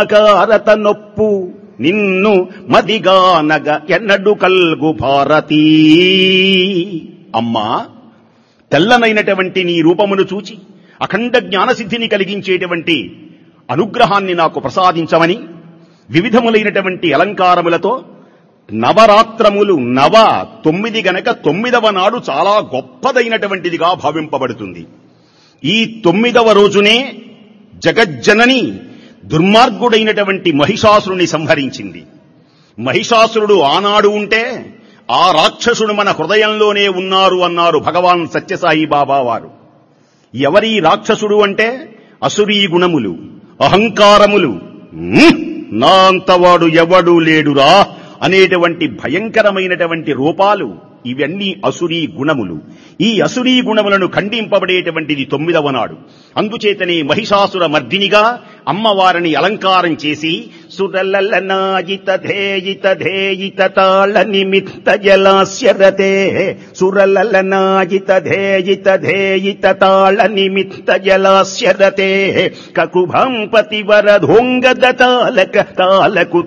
మమకారత నొప్పు నిన్ను మదిగానగ ఎన్నడు కల్గు భారతీ అమ్మా తెల్లనైనటువంటి నీ రూపమును చూచి అఖండ జ్ఞానసిద్ధిని కలిగించేటువంటి అనుగ్రహాన్ని నాకు ప్రసాదించమని వివిధములైనటువంటి అలంకారములతో నవరాత్రములు నవ తొమ్మిది గనక తొమ్మిదవ నాడు చాలా గొప్పదైనటువంటిదిగా భావింపబడుతుంది ఈ తొమ్మిదవ రోజునే జగజ్జనని దుర్మార్గుడైనటువంటి మహిషాసురుని సంహరించింది మహిషాసురుడు ఆనాడు ఉంటే ఆ రాక్షసుడు మన హృదయంలోనే ఉన్నారు అన్నారు భగవాన్ సత్యసాయి బాబా వారు ఎవరి రాక్షసుడు అంటే అసురీ గుణములు అహంకారములు ఉమ్, నా అంతవాడు ఎవడూ లేడురా అనేటువంటి భయంకరమైనటువంటి రూపాలు ఇవన్నీ అసురీ గుణములు ఈ అసురీ గుణములను ఖండింపబడేటువంటిది తొమ్మిదవ నాడు అందుచేతనే మహిషాసుర మర్దినిగా అమ్మవారిని అలంకారం చేసి సురలలనాయిత ధేయిత ధేయిత తాళ నిమిత్త జలాస్యరతే సురలలనాయిత ధేయిత ధేయిత తాళ నిమిత్త జలాస్యరతే కకుభం పతివర ధోంగద తాలక తాలకు